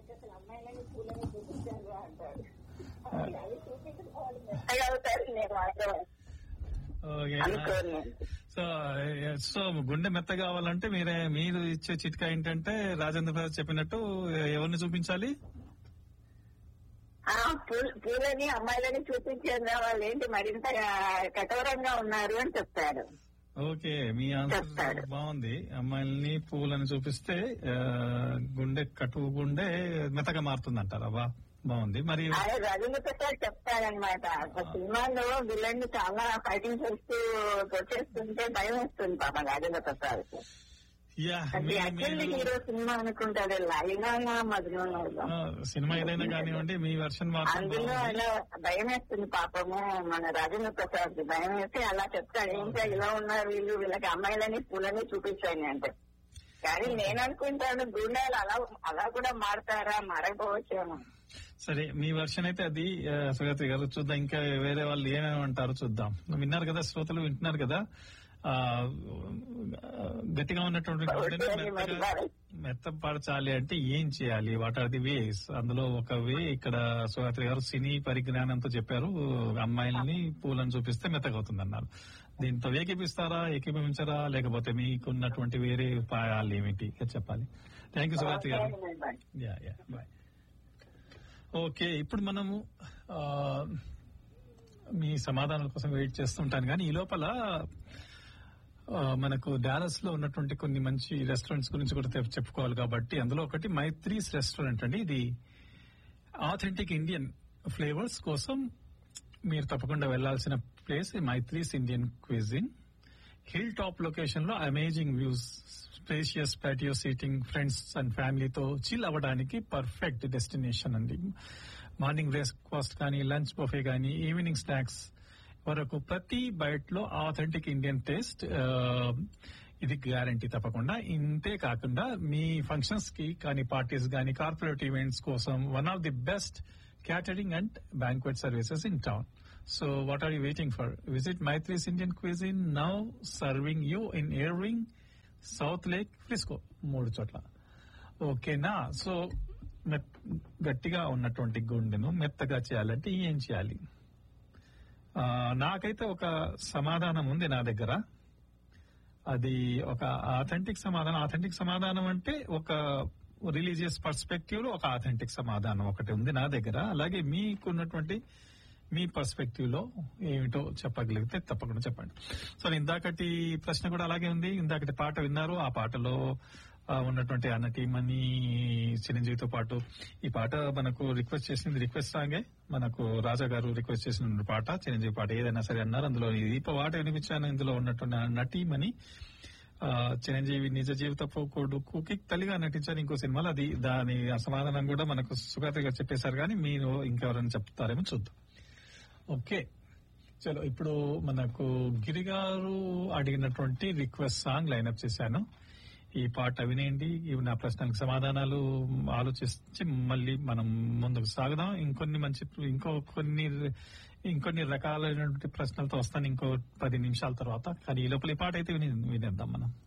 అంటే అసలు అమ్మాయిలని పూలని చూపించారు అంటారు అవి చూపించిన వాళ్ళు మెత్తగా అవుతారు నేను మాత్రం ఓకే అనుకోను సో సో గుండె మెత్త కావాలంటే మీరే మీరు ఇచ్చే చిట్కా ఏంటంటే రాజేంద్ర ప్రసాద్ చెప్పినట్టు ఎవరిని చూపించాలి ఆ పూల పూలని అమ్మాయిలని చూపించారు వాళ్ళు ఏంటి మరింత కఠోరంగా ఉన్నారు అని చెప్తారు ఓకే మీ ఆన్సర్ చెప్తాడు. బాగుంది అమ్మాయిల్ని పువ్వులను చూపిస్తే ఆ, గుండె కటువు గుండె మెత్తగా మారుతుంది అంటారా బా బాగుంది మరి ఆయన రవీంద్ర ప్రసాద్ చెప్తారనమాట ఒక సినిమాలో విలన్ చాలా ఫైటింగ్ చేస్తూ వచ్చేస్తుంటే భయం వస్తుంది పాప రాజేంద్ర ప్రసాద్ యా అది మీ- యాక్చువల్లీ మీరు- హీరో సినిమా అనుకుంటారు లైనా మధురంలో ఆ, సినిమా ఏదైనా కానివ్వండి మీ వర్షన్ మాత్రం అందులో బాగుంది. అలా భయం వేస్తుంది పాపము మన రాజేంద్ర ప్రసాద్ కి భయం వేస్తే అలా చెప్తాడు ఏంటి ఇలా ఉన్నారు వీళ్ళు వీళ్ళకి అమ్మాయిలని పూలని చూపించాను అంటే కానీ నేను అనుకుంటాను గుండెలు అలా అలా కూడా మారతారా మారకపోవచ్చేమో సరే మీ వర్షన్ అయితే అది ఆ, సుగతి గారు చూద్దాం ఇంకా వేరే వాళ్ళు ఏమేమి అంటారో చూద్దాం విన్నారు కదా శ్రోతలు వింటున్నారు కదా ఆ గట్టిగా ఉన్నటువంటి గుండెని ఓకే, మరి మెత్తగా మరి. మెత్తపరచాలి అంటే ఏం చేయాలి వాట్ ఆర్ ది వేస్ అందులో ఒక వే ఇక్కడ సుగాత్రి గారు సినీ పరిజ్ఞానంతో చెప్పారు అమ్మాయిల్ని పూలను చూపిస్తే మెత్తగవుతుంది అన్నారు దీంతో ఏకీపిస్తారా ఏకీభవించరా లేకపోతే మీకున్నటువంటి వేరే ఉపాయాలు ఏమిటి అది చెప్పాలి థ్యాంక్ యూ సుగాత్రి గారు యా యా బాయ్ ఓకే ఇప్పుడు మనము ఆ, మీ సమాధానాల కోసం వెయిట్ చేస్తుంటాను కానీ ఈ లోపల ఆ, మనకు డాలస్ లో ఉన్నటువంటి కొన్ని మంచి రెస్టారెంట్స్ గురించి కూడా తెప్- చెప్పుకోవాలి కాబట్టి అందులో ఒకటి మైత్రీస్ రెస్టారెంట్ అండి ఇది ఆథెంటిక్ ఇండియన్ ఫ్లేవర్స్ కోసం మీరు తప్పకుండా వెళ్లాల్సిన place Maithri's Indian cuisine hill top location లో amazing views spacious patio seating friends and ఫ్యామిలీతో చిల్ అవ్వడానికి పర్ఫెక్ట్ డెస్టినేషన్ అండి మార్నింగ్ బ్రేక్ఫాస్ట్ కానీ లంచ్ బఫే కానీ ఈవినింగ్ స్నాక్స్ వరకు ప్రతి బైట్ లో ఆథెంటిక్ ఇండియన్ టేస్ట్ ఇది గ్యారంటీ తప్పకుండా ఇంతే కాకుండా మీ ఫంక్షన్స్ కి కానీ పార్టీస్ కానీ కార్పొరేట్ ఈవెంట్స్ కోసం one of the best catering and banquet services in town. So what are you waiting for? Visit Maitri's Indian Cuisine now serving you in Irving, South Lake, Frisco. మూడు చోట్ల ఓకేనా so మెత్- గట్టిగా ఉన్నటువంటి గుండెను మెత్తగా చేయాలంటే ఏం చేయాలి ఆ, నాకైతే ఒక సమాధానం ఉంది నా దగ్గర అది ఒక ఆథెంటిక్ సమాధానం ఆథెంటిక్ సమాధానం అంటే ఒక రిలీజియస్ పర్స్పెక్టివ్ లో ఒక ఆథెంటిక్ సమాధానం ఒకటి ఉంది నా దగ్గర అలాగే మీకున్నటువంటి మీ పర్స్పెక్టివ్ లో ఏమిటో చెప్పగలిగితే తప్పకుండా చెప్పండి సో ఇందాకటి ప్రశ్న కూడా అలాగే ఉంది ఇందాకటి పాట విన్నారు ఆ పాటలో ఆ, ఉన్నటువంటి అన్నటీమని చిరంజీవితో పాటు ఈ పాట మనకు రిక్వెస్ట్ చేసింది రిక్వెస్ట్ సాంగే మనకు రాజా గారు రిక్వెస్ట్ చేసిన పాట చిరంజీవి పాట ఏదైనా సరే అన్నారు అందులో ఈ పాట వినిపించాను ఇందులో ఉన్నటువంటి నటీమని ఆ, చిరంజీవి నిజ జీవిత కొడుకుకి తల్లిగా నటించారు ఇంకో సినిమాలో అది దాని సమాధానం కూడా మనకు సుఖాతి గారు చెప్పేశారు కానీ మీరు ఇంకెవరైనా చెప్తారేమో చూద్దాం ఓకే చలో ఇప్పుడు మనకు గిరి గారు అడిగినటువంటి రిక్వెస్ట్ సాంగ్ లైన్అప్ చేశాను ఈ పాట వినేయండి ఇవి నా ప్రశ్నలకు సమాధానాలు ఆలోచించి మళ్ళీ మనం ముందుకు సాగుదాం ఇంకొన్ని మంచి ఇంకో కొన్ని ఇంకొన్ని రకాలైనటువంటి ప్రశ్నలతో వస్తాను ఇంకో పది నిమిషాల తర్వాత కానీ ఈ లోపల ఈ పాట అయితే విని వినేద్దాం మనం